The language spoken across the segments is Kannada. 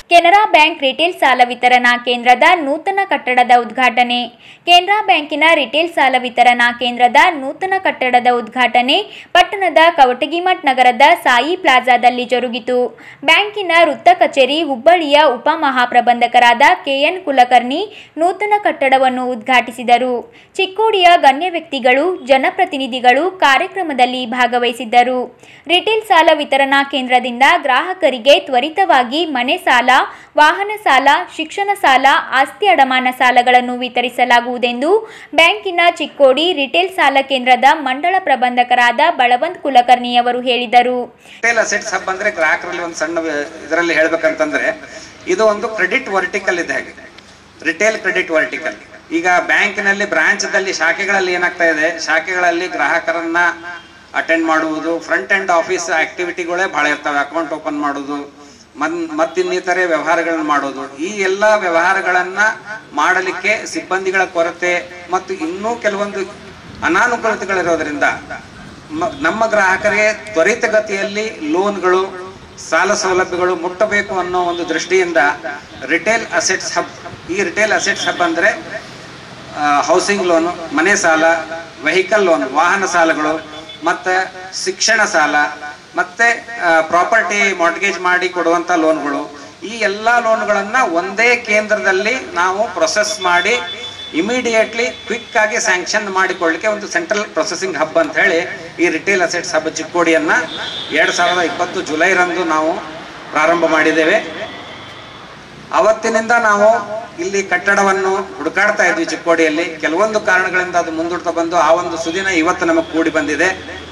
ಕೆನರಾ ಬ್ಯಾಂಕ್ ರಿಟೇಲ್ ಸಾಲ ವಿತರಣಾ ಕೇಂದ್ರದ ನೂತನ ಕಟ್ಟಡದ ಉದ್ಘಾಟನೆ ಕೆನರಾ ಬ್ಯಾಂಕಿನ ರಿಟೇಲ್ ಸಾಲ ವಿತರಣಾ ಕೇಂದ್ರದ ನೂತನ ಕಟ್ಟಡದ ಉದ್ಘಾಟನೆ ಪಟ್ಟಣದ ಕವಟಗಿಮಠ್ ನಗರದ ಸಾಯಿ ಪ್ಲಾಜಾದಲ್ಲಿ ಜರುಗಿತು ಬ್ಯಾಂಕಿನ ವೃತ್ತ ಕಚೇರಿ ಹುಬ್ಬಳ್ಳಿಯ ಉಪಮಹಾಪ್ರಬಂಧಕರಾದ ಕೆಎನ್ ಕುಲಕರ್ಣಿ ನೂತನ ಕಟ್ಟಡವನ್ನು ಉದ್ಘಾಟಿಸಿದರು ಚಿಕ್ಕೋಡಿಯ ಗಣ್ಯ ವ್ಯಕ್ತಿಗಳು ಜನಪ್ರತಿನಿಧಿಗಳು ಕಾರ್ಯಕ್ರಮದಲ್ಲಿ ಭಾಗವಹಿಸಿದ್ದರು ರಿಟೇಲ್ ಸಾಲ ವಿತರಣಾ ಕೇಂದ್ರದಿಂದ ಗ್ರಾಹಕರಿಗೆ ತ್ವರಿತವಾಗಿ ಮನೆ ಸಾಲ ವಾಹನ ಸಾಲ ಶಿಕ್ಷಣ ಸಾಲ ಆಸ್ತಿ ಅಡಮಾನ ಸಾಲಗಳನ್ನು ವಿತರಿಸಲಾಗುವುದೆಂದು ಬ್ಯಾಂಕಿನ ಚಿಕ್ಕೋಡಿ ರಿಟೇಲ್ ಸಾಲ ಕೇಂದ್ರದ ಮಂಡಳ ಪ್ರಬಂಧಕರಾದ ಬಳವಂತ್ ಕುಲಕರ್ಣಿ ಅವರು ಹೇಳಿದರು ರಿಟೇಲ್ ಅಸೆಟ್ಸ್ ಹಬ್ ಅಂದ್ರೆ ಗ್ರಾಹಕರಲ್ಲಿ ಒಂದು ಸಣ್ಣ ಇದರಲ್ಲಿ ಹೇಳ್ಬೇಕಂತಂದ್ರೆ ಇದು ಒಂದು ಕ್ರೆಡಿಟ್ ವರ್ಟಿಕಲ್ ಇದೆ ಹಾಗೆ ರಿಟೇಲ್ ಕ್ರೆಡಿಟ್ ವರ್ಟಿಕಲ್ ಈಗ ಬ್ಯಾಂಕಿನಲ್ಲಿ ಬ್ರಾಂಚ್ದಲ್ಲಿ ಶಾಖೆಗಳಲ್ಲಿ ಏನಾಗ್ತಾ ಇದೆ ಶಾಖೆಗಳಲ್ಲಿ ಗ್ರಾಹಕರನ್ನ ಅಟೆಂಡ್ ಮಾಡುವುದು ಫ್ರಂಟ್ ಎಂಡ್ ಆಫೀಸ್ ಆಕ್ಟಿವಿಟಿಗಳೇ ಬಹಳ ಇರ್ತವೆ ಅಕೌಂಟ್ ಓಪನ್ ಮಾಡುವುದು ಮನ್ ಮತ್ತಿನ್ನಿತರೆ ವ್ಯವಹಾರಗಳನ್ನ ಮಾಡೋದು ಈ ಎಲ್ಲ ವ್ಯವಹಾರಗಳನ್ನ ಮಾಡಲಿಕ್ಕೆ ಸಿಬ್ಬಂದಿಗಳ ಕೊರತೆ ಮತ್ತು ಇನ್ನೂ ಕೆಲವೊಂದು ಅನಾನುಕೂಲತೆಗಳಿರೋದ್ರಿಂದ ಮ- ನಮ್ಮ ಗ್ರಾಹಕರಿಗೆ ತ್ವರಿತಗತಿಯಲ್ಲಿ ಲೋನ್ಗಳು ಸಾಲ ಸೌಲಭ್ಯಗಳು ಮುಟ್ಟಬೇಕು ಅನ್ನೋ ಒಂದು ದೃಷ್ಟಿಯಿಂದ ರಿಟೇಲ್ ಅಸೆಟ್ಸ್ ಹಬ್ ಈ ರಿಟೇಲ್ ಅಸೆಟ್ಸ್ ಹಬ್ ಅಂದ್ರೆ ಹೌಸಿಂಗ್ ಲೋನ್ ಮನೆ ಸಾಲ ವೆಹಿಕಲ್ ಲೋನ್ ವಾಹನ ಸಾಲಗಳು ಮತ್ತೆ ಶಿಕ್ಷಣ ಸಾಲ ಮತ್ತೆ ಪ್ರಾಪರ್ಟಿ ಮಾರ್ಟ್ಗೇಜ್ ಮಾಡಿ ಕೊಡುವಂತ ಲೋನ್ಗಳು ಈ ಎಲ್ಲಾ ಲೋನ್ಗಳನ್ನ ಒಂದೇ ಕೇಂದ್ರದಲ್ಲಿ ನಾವು ಪ್ರೊಸೆಸ್ ಮಾಡಿ ಇಮಿಡಿಯೇಟ್ಲಿ ಕ್ವಿಕ್ ಆಗಿ ಸ್ಯಾಂಕ್ಷನ್ ಮಾಡಿಕೊಳ್ಳಿಕ್ಕೆ ಒಂದು ಸೆಂಟ್ರಲ್ ಪ್ರೊಸೆಸಿಂಗ್ ಹಬ್ ಅಂತ ಹೇಳಿ ಈ ರಿಟೇಲ್ ಅಸೆಟ್ಸ್ ಹಬ್ ಚಿಕ್ಕೋಡಿಯನ್ನ ಎರಡ್ ಸಾವಿರದ ಇಪ್ಪತ್ತು ಜುಲೈರಂದು ನಾವು ಪ್ರಾರಂಭ ಮಾಡಿದ್ದೇವೆ ಅವತ್ತಿನಿಂದ ನಾವು ಇಲ್ಲಿ ಕಟ್ಟಡವನ್ನು ಹುಡುಕಾಡ್ತಾ ಇದ್ವಿ ಚಿಕ್ಕೋಡಿಯಲ್ಲಿ ಕೆಲವೊಂದು ಕಾರಣಗಳಿಂದ ಅದು ಮುಂದೂಡ್ತಾ ಬಂದು ಆ ಒಂದು ಸುದಿನ ಇವತ್ತು ನಮಗೆ ಕೂಡಿ ಬಂದಿದೆ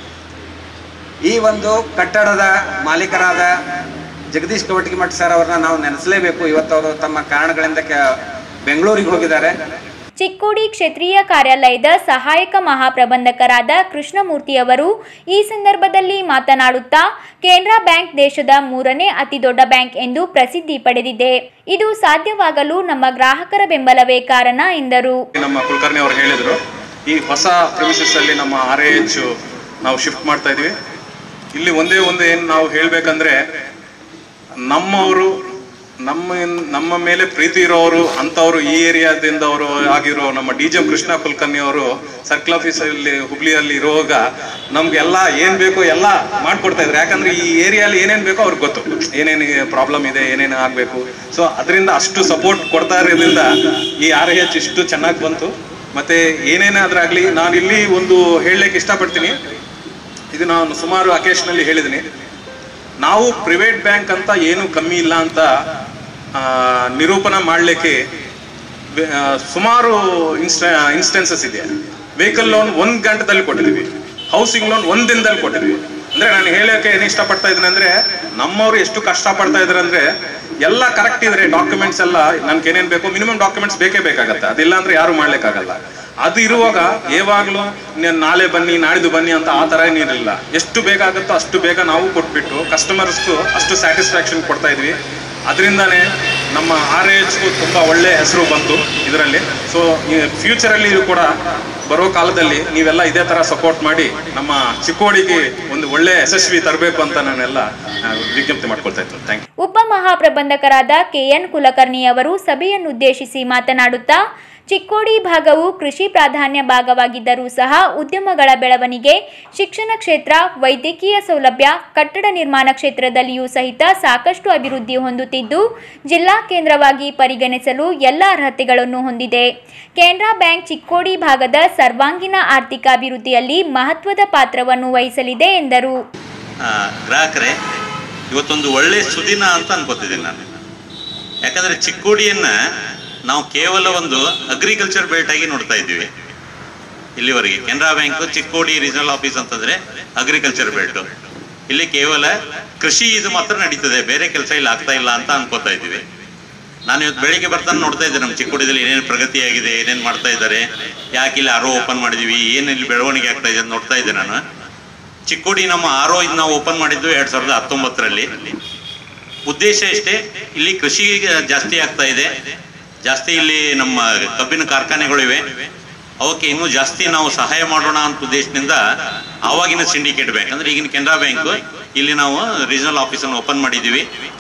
ಈ ಒಂದು ಕಟ್ಟಡದ ಮಾಲೀಕರಾದ ಜಗದೀಶ್ ಕವಟಗಿಮಠ್ ಸರ್ ಅವರನ್ನ ನಾವು ನೆನೆಸಲೇಬೇಕು ಇವತ್ತು ಅವರು ತಮ್ಮ ಕಾರಣಗಳಿಂದ ಕೆ- ಬೆಂಗಳೂರಿಗೆ ಹೋಗಿದ್ದಾರೆ ಚಿಕ್ಕೋಡಿ ಕ್ಷೇತ್ರೀಯ ಕಾರ್ಯಾಲಯದ ಸಹಾಯಕ ಮಹಾಪ್ರಬಂಧಕರಾದ ಕೃಷ್ಣಮೂರ್ತಿಯವರು ಈ ಸಂದರ್ಭದಲ್ಲಿ ಮಾತನಾಡುತ್ತಾ ಕೆನರಾ ಬ್ಯಾಂಕ್ ದೇಶದ ಮೂರನೇ ಅತಿದೊಡ್ಡ ಬ್ಯಾಂಕ್ ಎಂದು ಪ್ರಸಿದ್ಧಿ ಪಡೆದಿದೆ ಇದು ಸಾಧ್ಯವಾಗಲು ನಮ್ಮ ಗ್ರಾಹಕರ ಬೆಂಬಲವೇ ಕಾರಣ ಎಂದರು ನಮ್ಮ ಕುಲಕರ್ಣಿ ಅವರು ಹೇಳಿದರು ಈ ಹೊಸ ಪ್ರಿಮಿಸಸ್ ಅಲ್ಲಿ ನಮ್ಮ ಆರ್ ಎ ಎಚ್ ನಾವು ಶಿಫ್ಟ್ ಮಾಡ್ತಾ ಇದೀವಿ ಇಲ್ಲಿ ಒಂದೇ ಒಂದು ಏನು ನಾವು ಹೇಳ್ಬೇಕಂದ್ರೆ ನಮ್ಮವರು ನಮ್ಮ ನಮ್ಮ ಮೇಲೆ ಪ್ರೀತಿ ಇರೋರು ಅಂತವರು ಈ ಏರಿಯಾದಿಂದ ಅವರು ಆಗಿರೋ ನಮ್ಮ ಡಿ ಜೆ ಕೃಷ್ಣ ಕುಲಕರ್ಣಿ ಅವರು ಸರ್ಕಲ್ ಆಫೀಸಲ್ಲಿ ಹುಬ್ಳಿಯಲ್ಲಿ ಇರುವಾಗ ನಮ್ಗೆಲ್ಲ ಏನ್ ಬೇಕೋ ಎಲ್ಲ ಮಾಡ್ಕೊಡ್ತಾ ಇದ್ರು ಯಾಕಂದ್ರೆ ಈ ಏರಿಯಾಲಿ ಏನೇನ್ ಬೇಕೋ ಅವ್ರಿಗೆ ಗೊತ್ತು ಏನೇನು ಪ್ರಾಬ್ಲಮ್ ಇದೆ ಏನೇನು ಆಗ್ಬೇಕು ಸೊ ಅದರಿಂದ ಅಷ್ಟು ಸಪೋರ್ಟ್ ಕೊಡ್ತಾ ಇರೋದ್ರಿಂದ ಈ ಆರ್ ಎಚ್ ಇಷ್ಟು ಚೆನ್ನಾಗಿ ಬಂತು ಮತ್ತೆ ಏನೇನಾದ್ರಾಗ್ಲಿ ನಾನು ಇಲ್ಲಿ ಒಂದು ಹೇಳಲಿಕ್ಕೆ ಇಷ್ಟಪಡ್ತೀನಿ ಇದು ನಾನು ಸುಮಾರು ಅಕೇಶನಲ್ಲಿ ಹೇಳಿದ್ದೀನಿ ನಾವು ಪ್ರೈವೇಟ್ ಬ್ಯಾಂಕ್ ಅಂತ ಏನು ಕಮ್ಮಿ ಇಲ್ಲ ಅಂತ ಆ, ನಿರೂಪಣ ಮಾಡಲಿಕ್ಕೆ ಸುಮಾರು ಇನ್ಸ್ಟ ಇನ್ಸ್ಟೆನ್ಸಸ್ ಇದೆ ವೆಹಿಕಲ್ ಲೋನ್ ಒಂದ್ ಗಂಟೆದಲ್ಲಿ ಕೊಟ್ಟಿದ್ವಿ ಹೌಸಿಂಗ್ ಲೋನ್ ಒಂದ್ ದಿನದಲ್ಲಿ ಕೊಟ್ಟಿದ್ವಿ ಅಂದ್ರೆ ನಾನು ಹೇಳೋಕೆ ಏನು ಇಷ್ಟಪಡ್ತಾ ಇದ್ದೀನಿ ಅಂದ್ರೆ ನಮ್ಮವ್ರು ಎಷ್ಟು ಕಷ್ಟ ಪಡ್ತಾ ಇದ್ದಾರೆ ಅಂದ್ರೆ ಎಲ್ಲ ಕರೆಕ್ಟ್ ಇದ್ರೆ ಡಾಕ್ಯುಮೆಂಟ್ಸ್ ಎಲ್ಲ ನನ್ಗೆ ಏನೇನ್ ಬೇಕು ಮಿನಿಮಮ್ ಡಾಕ್ಯುಮೆಂಟ್ಸ್ ಬೇಕೇ ಬೇಕಾಗತ್ತೆ ಅದಿಲ್ಲ ಅಂದ್ರೆ ಯಾರು ಮಾಡ್ಲಿಕ್ಕಾಗಲ್ಲ ಅದು ಇರುವಾಗ ಯಾವಾಗ್ಲೂ ನೀನ್ ನಾಳೆ ಬನ್ನಿ ನಾಳಿದ್ದು ಬನ್ನಿ ಅಂತ ಆ ತರ ಏನಿರಲಿಲ್ಲ ಎಷ್ಟು ಬೇಕಾಗುತ್ತೋ ಅಷ್ಟು ಬೇಗ ನಾವು ಕೊಟ್ಬಿಟ್ಟು ಕಸ್ಟಮರ್ಸ್ಗೂ ಅಷ್ಟು ಸ್ಯಾಟಿಸ್ಫ್ಯಾಕ್ಷನ್ ಕೊಡ್ತಾ ಇದ್ವಿ ಅದರಿಂದಾನೇ ನಮ್ಮ ಆರ್ ಎಚ್ಗೂ ತುಂಬಾ ಒಳ್ಳೆ ಹೆಸರು ಬಂತು ಇದರಲ್ಲಿ ಸೊ ಫ್ಯೂಚರಲ್ಲಿ ಕೂಡ ಬರೋ ಕಾಲದಲ್ಲಿ ನೀವೆಲ್ಲ ಇದೇ ತರ ಸಪೋರ್ಟ್ ಮಾಡಿ ನಮ್ಮ ಚಿಕ್ಕೋಡಿಗೆ ಒಂದು ಒಳ್ಳೆ ಯಶಸ್ವಿ ತರಬೇಕು ಅಂತ ನಾನೆಲ್ಲ ಆ, ವಿಜ್ಞಪ್ತಿ ಮಾಡ್ಕೊಳ್ತಾ ಇತ್ತು ಥ್ಯಾಂಕ್ ಯು ಉಪಮಹಾಪ್ರಬಂಧಕರಾದ ಕೆಎನ್ ಕುಲಕರ್ಣಿ ಅವರು ಸಭೆಯನ್ನುದ್ದೇಶಿಸಿ ಮಾತನಾಡುತ್ತಾ ಚಿಕ್ಕೋಡಿ ಭಾಗವು ಕೃಷಿ ಪ್ರಾಧಾನ್ಯ ಭಾಗವಾಗಿದ್ದರೂ ಸಹ ಉದ್ಯಮಗಳ ಬೆಳವಣಿಗೆ ಶಿಕ್ಷಣ ಕ್ಷೇತ್ರ ವೈದ್ಯಕೀಯ ಸೌಲಭ್ಯ ಕಟ್ಟಡ ನಿರ್ಮಾಣ ಕ್ಷೇತ್ರದಲ್ಲಿಯೂ ಸಹಿತ ಸಾಕಷ್ಟು ಅಭಿವೃದ್ಧಿ ಹೊಂದುತ್ತಿದ್ದು ಜಿಲ್ಲಾ ಕೇಂದ್ರವಾಗಿ ಪರಿಗಣಿಸಲು ಎಲ್ಲ ಅರ್ಹತೆಗಳನ್ನು ಹೊಂದಿದೆ ಕೆನರಾ ಬ್ಯಾಂಕ್ ಚಿಕ್ಕೋಡಿ ಭಾಗದ ಸರ್ವಾಂಗೀಣ ಆರ್ಥಿಕ ಅಭಿವೃದ್ಧಿಯಲ್ಲಿ ಮಹತ್ವದ ಪಾತ್ರವನ್ನು ವಹಿಸಲಿದೆ ಎಂದರು ಆ, ಗ್ರಾಹಕರೇ ಇವತ್ತೊಂದು ಒಳ್ಳೆ ಸುದಿನ ಅಂತ ಅನ್ಕೋತಿದ್ದೀನಿ ನಾನು ಯಾಕಂದ್ರೆ ಚಿಕ್ಕೋಡಿಯನ್ನ ನಾವು ಕೇವಲ ಒಂದು ಅಗ್ರಿಕಲ್ಚರ್ ಬೆಲ್ಟ್ ಆಗಿ ನೋಡ್ತಾ ಇದ್ದೀವಿ ಇಲ್ಲಿವರೆಗೆ Canara bank Chikkodi regional office ಅಂತಂದ್ರೆ ಅಗ್ರಿಕಲ್ಚರ್ ಬೆಲ್ಟ್ ಇಲ್ಲಿ ಕೇವಲ ಕೃಷಿ ಇದು ಮಾತ್ರ ನಡೀತದೆ ಬೇರೆ ಕೆಲಸ ಇಲ್ಲಿ ಆಗ್ತಾ ಇಲ್ಲ ಅಂತ ಅನ್ಕೋತಾ ಇದ್ದೀವಿ ನಾನು ಇವತ್ತು ಬೆಳಿಗ್ಗೆ ಬರ್ತಾನೆ ನೋಡ್ತಾ ಇದ್ದೆ ನಮ್ಮ ಚಿಕ್ಕೋಡಿದಲ್ಲಿ ಏನೇನು ಪ್ರಗತಿ ಆಗಿದೆ ಏನೇನು ಮಾಡ್ತಾ ಇದ್ದಾರೆ ಯಾಕೆ ಇಲ್ಲಿ ಆರೋ ಓಪನ್ ಮಾಡಿದೀವಿ ಏನು ಇಲ್ಲಿ ಬೆಳವಣಿಗೆ ಆಗ್ತಾ ಇದೆ ಅಂತ ನೋಡ್ತಾ ಇದ್ದೆ ನಾನು ಚಿಕ್ಕೋಡಿ ನಮ್ಮ ಆರೋ ಇದು ನಾವು ಓಪನ್ ಮಾಡಿದ್ದು ಎರಡ್ ಸಾವಿರದ ಹತ್ತೊಂಬತ್ತರಲ್ಲಿ ಉದ್ದೇಶ ಇಷ್ಟೇ ಇಲ್ಲಿ ಕೃಷಿ ಜಾಸ್ತಿ ಆಗ್ತಾ ಇದೆ ಜಾಸ್ತಿ ಇಲ್ಲಿ ನಮ್ಮ ಕಬ್ಬಿನ ಕಾರ್ಖಾನೆಗಳಿವೆ ಅವಕ್ಕೆ ಇನ್ನೂ ಜಾಸ್ತಿ ನಾವು ಸಹಾಯ ಮಾಡೋಣ ಅಂತ ಉದ್ದೇಶದಿಂದ ಆವಾಗಿನ ಸಿಂಡಿಕೇಟ್ ಬ್ಯಾಂಕ್ ಅಂದ್ರೆ ಈಗಿನ ಕೆನರಾ ಬ್ಯಾಂಕ್ ಇಲ್ಲಿ ನಾವು ರೀಜನಲ್ ಆಫೀಸನ್ನು ಓಪನ್ ಮಾಡಿದ್ದೀವಿ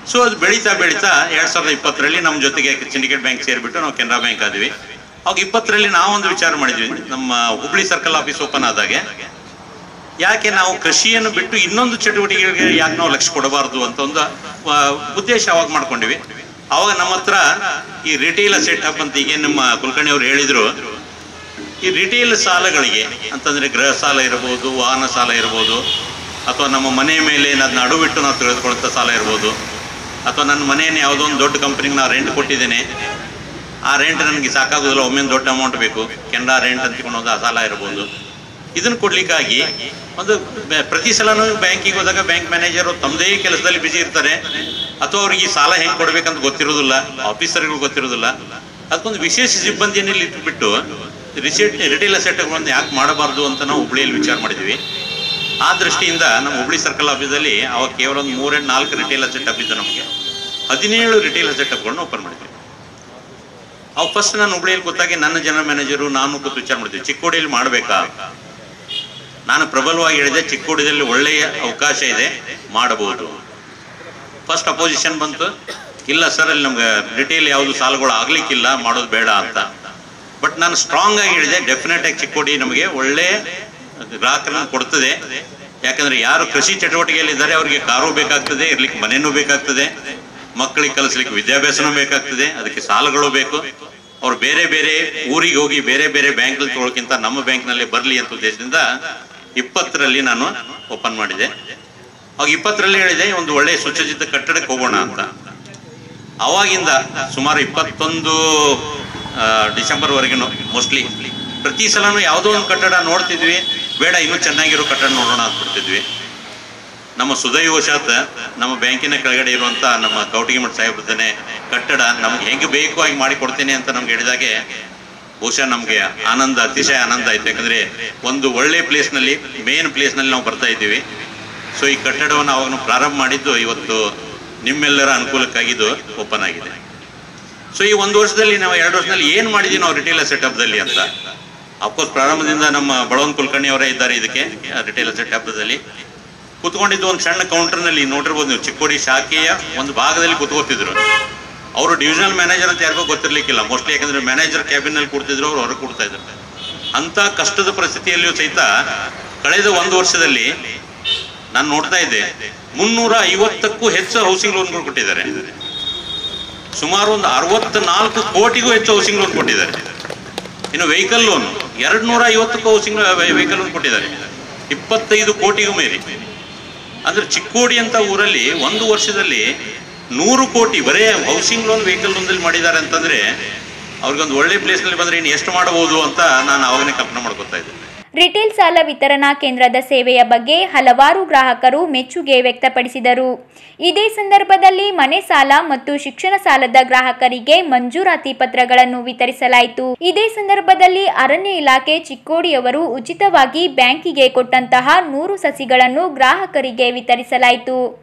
ಸೊ ಅದು ಬೆಳೀತಾ ಬೆಳೀತಾ ಎರಡ್ ಸಾವಿರದ ಇಪ್ಪತ್ತರಲ್ಲಿ ನಮ್ಮ ಜೊತೆಗೆ ಸಿಂಡಿಕೇಟ್ ಬ್ಯಾಂಕ್ ಸೇರಿಬಿಟ್ಟು ನಾವು ಕೆನರಾ ಬ್ಯಾಂಕ್ ಆದ್ವಿ ಅವಾಗ ಇಪ್ಪತ್ತರಲ್ಲಿ ನಾವೊಂದು ವಿಚಾರ ಮಾಡಿದ್ವಿ ನಮ್ಮ ಹುಬ್ಳಿ ಸರ್ಕಲ್ ಆಫೀಸ್ ಓಪನ್ ಆದಾಗೆ ಯಾಕೆ ನಾವು ಕೃಷಿಯನ್ನು ಬಿಟ್ಟು ಇನ್ನೊಂದು ಚಟುವಟಿಕೆಗಳಿಗೆ ಯಾಕೆ ನಾವು ಲಕ್ಷ್ಯ ಕೊಡಬಾರದು ಅಂತ ಒಂದು ಆ, ಉದ್ದೇಶ ಅವಾಗ ಮಾಡ್ಕೊಂಡಿವಿ ಅವಾಗ ನಮ್ಮ ಹತ್ರ ಈ ರಿಟೇಲ್ ಸೆಟ್ ಅಪ್ ಅಂತ ಈಗ ನಮ್ಮ ಕುಲಕರ್ಣಿ ಅವರು ಹೇಳಿದ್ರು ಈ ರಿಟೇಲ್ ಸಾಲಗಳಿಗೆ ಅಂತಂದ್ರೆ ಗೃಹ ಸಾಲ ಇರಬಹುದು ವಾಹನ ಸಾಲ ಇರಬಹುದು ಅಥವಾ ನಮ್ಮ ಮನೆ ಮೇಲೆ ಅದನ್ನ ಅಡುಬಿಟ್ಟು ನಾವು ತೆಗೆದುಕೊಳ್ಳುವಂಥ ಸಾಲ ಇರ್ಬೋದು ಅಥವಾ ನನ್ನ ಮನೆಯನ್ನು ಯಾವುದೋ ಒಂದು ದೊಡ್ಡ ಕಂಪ್ನಿಗೆ ನಾವು ರೆಂಟ್ ಕೊಟ್ಟಿದ್ದೇನೆ ಆ ರೆಂಟ್ ನನಗೆ ಸಾಕಾಗೋದಿಲ್ಲ ಒಮ್ಮೆ ಒಂದು ದೊಡ್ಡ ಅಮೌಂಟ್ ಬೇಕು ಕೆನರಾ ರೆಂಟ್ ಅಂತ ಒಂದು ಆ ಸಾಲ ಇರ್ಬೋದು ಇದನ್ನು ಕೊಡ್ಲಿಕ್ಕಾಗಿ ಒಂದು ಬೆ- ಪ್ರತಿ ಸಲನೂ ಬ್ಯಾಂಕಿಗೆ ಹೋದಾಗ ಬ್ಯಾಂಕ್ ಮ್ಯಾನೇಜರ್ ತಮ್ಮದೇ ಕೆಲಸದಲ್ಲಿ ಬಿಸಿ ಇರ್ತಾರೆ ಅಥವಾ ಅವ್ರಿಗೆ ಈ ಸಾಲ ಹೆಂಗೆ ಕೊಡ್ಬೇಕಂತ ಗೊತ್ತಿರೋದಿಲ್ಲ ಆಫೀಸರ್ಗಳು ಗೊತ್ತಿರೋದಿಲ್ಲ ಅದಕ್ಕೊಂದು ವಿಶೇಷ ಸಿಬ್ಬಂದಿಯನ್ನು ಇಲ್ಲಿ ಇಟ್ಬಿಟ್ಟು ರಿಸೇಟ್ ರಿಟೇಲ್ ಅಸೆಟ್ಗಳನ್ನು ಯಾಕೆ ಮಾಡಬಾರ್ದು ಅಂತ ನಾವು ಹುಬ್ಳಿಯಲ್ಲಿ ವಿಚಾರ ಮಾಡಿದ್ವಿ ಆ ದೃಷ್ಟಿಯಿಂದ ನಮ್ಮ ಹುಬ್ಳಿ ಸರ್ಕಲ್ ಆಫೀಸಲ್ಲಿ ಅವಾಗ ಕೇವಲ ಒಂದು ಮೂರೆಂಟು ನಾಲ್ಕು ರಿಟೇಲ್ ಸೆಟಪ್ ಇದ್ದು ನಮಗೆ ಹದಿನೇಳು ರಿಟೇಲ್ ಸೆಟಪ್ಗಳನ್ನ ಓಪನ್ ಮಾಡಿದ್ವಿ ಅವಾಗ ಫಸ್ಟ್ ನಾನು ಹುಬ್ಳಿಯಲ್ಲಿ ಗೊತ್ತಾಗಿ ನನ್ನ ಜನರಲ್ ಮ್ಯಾನೇಜರು ನಾನು ಕೂತು ವಿಚಾರ ಮಾಡ್ತೀವಿ ಚಿಕ್ಕೋಡಿಯಲ್ಲಿ ಮಾಡಬೇಕಾ ನಾನು ಪ್ರಬಲವಾಗಿ ಹೇಳಿದೆ ಚಿಕ್ಕೋಡಿಯಲ್ಲಿ ಒಳ್ಳೆಯ ಅವಕಾಶ ಇದೆ ಮಾಡಬಹುದು ಫಸ್ಟ್ ಅಪೋಸಿಷನ್ ಬಂತು ಇಲ್ಲ ಸರ್ ಅಲ್ಲಿ ನಮ್ಗೆ ರಿಟೇಲ್ ಯಾವುದು ಸಾಲಗಳು ಆಗ್ಲಿಕ್ಕಿಲ್ಲ ಮಾಡೋದು ಬೇಡ ಅಂತ ಬಟ್ ನಾನು ಸ್ಟ್ರಾಂಗ್ ಆಗಿ ಹೇಳಿದೆ ಡೆಫಿನೆಟ್ ಆಗಿ ಚಿಕ್ಕೋಡಿ ನಮಗೆ ಒಳ್ಳೆ ಗ್ರಾಹಕರನ್ನು ಕೊಡ್ತದೆ ಯಾಕಂದ್ರೆ ಯಾರು ಕೃಷಿ ಚಟುವಟಿಕೆಯಲ್ಲಿ ಇದ್ದಾರೆ ಅವರಿಗೆ ಕಾರು ಬೇಕಾಗ್ತದೆ ಇರ್ಲಿಕ್ಕೆ ಮನೆನೂ ಬೇಕಾಗ್ತದೆ ಮಕ್ಕಳಿಗೆ ಕಲಿಸ್ಲಿಕ್ಕೆ ವಿದ್ಯಾಭ್ಯಾಸನೂ ಬೇಕಾಗ್ತದೆ ಅದಕ್ಕೆ ಸಾಲಗಳು ಬೇಕು ಅವ್ರು ಬೇರೆ ಬೇರೆ ಊರಿಗೆ ಹೋಗಿ ಬೇರೆ ಬೇರೆ ಬ್ಯಾಂಕ್ ತಗೊಳ್ಳೋಕ್ಕಿಂತ ನಮ್ಮ ಬ್ಯಾಂಕ್ನಲ್ಲಿ ಬರಲಿ ಅಂತ ಉದ್ದೇಶದಿಂದ ಇಪ್ಪತ್ತರಲ್ಲಿ ನಾನು ಓಪನ್ ಮಾಡಿದೆ ಅವಾಗ ಇಪ್ಪತ್ತರಲ್ಲಿ ಹೇಳಿದೆ ಒಂದು ಒಳ್ಳೆಯ ಸುಸಜ್ಜಿತ ಕಟ್ಟಡಕ್ಕೆ ಹೋಗೋಣ ಅಂತ ಅವಾಗಿಂದ ಸುಮಾರು ಇಪ್ಪತ್ತೊಂದು ಡಿಸೆಂಬರ್ ವರೆಗೂ ಮೋಸ್ಟ್ಲಿ ಪ್ರತಿ ಸಲನೂ ಯಾವುದೋ ಒಂದು ಕಟ್ಟಡ ನೋಡ್ತಿದ್ವಿ ಬೇಡ ಇನ್ನೂ ಚೆನ್ನಾಗಿರೋ ಕಟ್ಟಡ ನೋಡೋಣ ಅಂತ ಬಿಡ್ತಿದ್ವಿ ನಮ್ಮ ಸುದೈವಶಾತ್ ನಮ್ಮ ಬ್ಯಾಂಕಿನ ಕೆಳಗಡೆ ಇರುವಂತ ನಮ್ಮ ಕೌಟಿಗಿಮಠ ಸಾಹೇಬ್ರದನೆ ಕಟ್ಟಡ ನಮ್ಗೆ ಹೆಂಗೆ ಬೇಕು ಹಾಗೆ ಮಾಡಿ ಕೊಡ್ತೇನೆ ಅಂತ ನಮ್ಗೆ ಹೇಳಿದಾಗೆ ಬಹುಶಃ ನಮ್ಗೆ ಆನಂದ ಅತಿಶಯ ಆನಂದ ಆಯ್ತು ಯಾಕಂದ್ರೆ ಒಂದು ಒಳ್ಳೆ ಪ್ಲೇಸ್ ನಲ್ಲಿ ಮೇನ್ ಪ್ಲೇಸ್ ನಲ್ಲಿ ನಾವು ಬರ್ತಾ ಇದ್ದೀವಿ ಸೊ ಈ ಕಟ್ಟಡವನ್ನು ಅವಾಗ ನಾವು ಪ್ರಾರಂಭ ಮಾಡಿದ್ದು ಇವತ್ತು ನಿಮ್ಮೆಲ್ಲರ ಅನುಕೂಲಕ್ಕಾಗಿದ್ದು ಓಪನ್ ಆಗಿದೆ ಸೊ ಈ ಒಂದು ವರ್ಷದಲ್ಲಿ ನಾವು ಎರಡು ವರ್ಷದಲ್ಲಿ ಏನು ಮಾಡಿದ್ವಿ ನಾವು ರಿಟೇಲ್ ಸೆಟಪ್ದಲ್ಲಿ ಅಂತ ಅಫ್ಕೋರ್ಸ್ ಪ್ರಾರಂಭದಿಂದ ನಮ್ಮ ಬಳವನ್ ಕುಲಕರ್ಣಿ ಅವರೇ ಇದ್ದಾರೆ ಇದಕ್ಕೆ ರಿಟೇಲ್ ಸೆಟಪ್ದಲ್ಲಿ ಕುತ್ಕೊಂಡಿದ್ದು ಒಂದು ಸಣ್ಣ ಕೌಂಟರ್ನಲ್ಲಿ ನೋಡಿರ್ಬೋದು ನೀವು ಚಿಕ್ಕೋಡಿ ಶಾಖೆಯ ಒಂದು ಭಾಗದಲ್ಲಿ ಕುತ್ಕೋತಿದ್ರು ಅವರು ಡಿವಿಷನಲ್ ಮ್ಯಾನೇಜರ್ ಅಂತ ಯಾರಿಗೂ ಗೊತ್ತಿರ್ಲಿಕ್ಕಿಲ್ಲ ಮೋಸ್ಟ್ಲಿ ಯಾಕಂದ್ರೆ ಮ್ಯಾನೇಜರ್ ಕ್ಯಾಬಿನ್ ನಲ್ಲಿ ಕೂಡ್ತಿದ್ರು ಅವ್ರು ಹೊರಗೆ ಕೊಡ್ತಾ ಇದ್ರು ಅಂತ ಕಷ್ಟದ ಪರಿಸ್ಥಿತಿಯಲ್ಲಿಯೂ ಸಹಿತ ಕಳೆದ ಒಂದು ವರ್ಷದಲ್ಲಿ ನಾನು ನೋಡ್ತಾ ಇದ್ದೆ ಮುನ್ನೂರ ಐವತ್ತಕ್ಕೂ ಹೆಚ್ಚು ಹೌಸಿಂಗ್ ಲೋನ್ಗಳು ಕೊಟ್ಟಿದ್ದಾರೆ ಸುಮಾರು ಒಂದು ಅರವತ್ತ ನಾಲ್ಕು ಕೋಟಿಗೂ ಹೆಚ್ಚು ಹೌಸಿಂಗ್ ಲೋನ್ ಕೊಟ್ಟಿದ್ದಾರೆ ಇನ್ನು ವೆಹಿಕಲ್ ಲೋನ್ ಎರಡ್ ನೂರ ಐವತ್ತಕ್ಕೂ ಹೌಸಿಂಗ್ ವೆಹಿಕಲ್ ಲೋನ್ ಕೊಟ್ಟಿದ್ದಾರೆ ಇಪ್ಪತ್ತೈದು ಕೋಟಿಗೂ ಮೀರಿ ಅಂದ್ರೆ ಚಿಕ್ಕೋಡಿ ಅಂತ ಊರಲ್ಲಿ ಒಂದು ವರ್ಷದಲ್ಲಿ ನೂರು ಕೋಟಿ ಬರೇ ಹೌಸಿಂಗ್ ಲೋನ್ ವೆಹಿಕಲ್ ಲೋನ್ದಲ್ಲಿ ಮಾಡಿದ್ದಾರೆ ಅಂತಂದ್ರೆ ಅವ್ರಿಗೊಂದು ಒಳ್ಳೆ ಪ್ಲೇಸ್ನಲ್ಲಿ ಬಂದ್ರೆ ಇನ್ನು ಎಷ್ಟು ಮಾಡಬಹುದು ಅಂತ ನಾನು ಅವಾಗನೇ ಕಲ್ಪನೆ ಮಾಡ್ಕೊತಾ ಇದ್ದೆ ರಿಟೇಲ್ ಸಾಲ ವಿತರಣಾ ಕೇಂದ್ರದ ಸೇವೆಯ ಬಗ್ಗೆ ಹಲವಾರು ಗ್ರಾಹಕರು ಮೆಚ್ಚುಗೆ ವ್ಯಕ್ತಪಡಿಸಿದರು ಇದೇ ಸಂದರ್ಭದಲ್ಲಿ ಮನೆ ಸಾಲ ಮತ್ತು ಶಿಕ್ಷಣ ಸಾಲದ ಗ್ರಾಹಕರಿಗೆ ಮಂಜೂರಾತಿ ಪತ್ರಗಳನ್ನು ವಿತರಿಸಲಾಯಿತು ಇದೇ ಸಂದರ್ಭದಲ್ಲಿ ಅರಣ್ಯ ಇಲಾಖೆ ಚಿಕ್ಕೋಡಿಯವರು ಉಚಿತವಾಗಿ ಬ್ಯಾಂಕಿಗೆ ಕೊಟ್ಟಂತಹ ನೂರು ಸಸಿಗಳನ್ನು ಗ್ರಾಹಕರಿಗೆ ವಿತರಿಸಲಾಯಿತು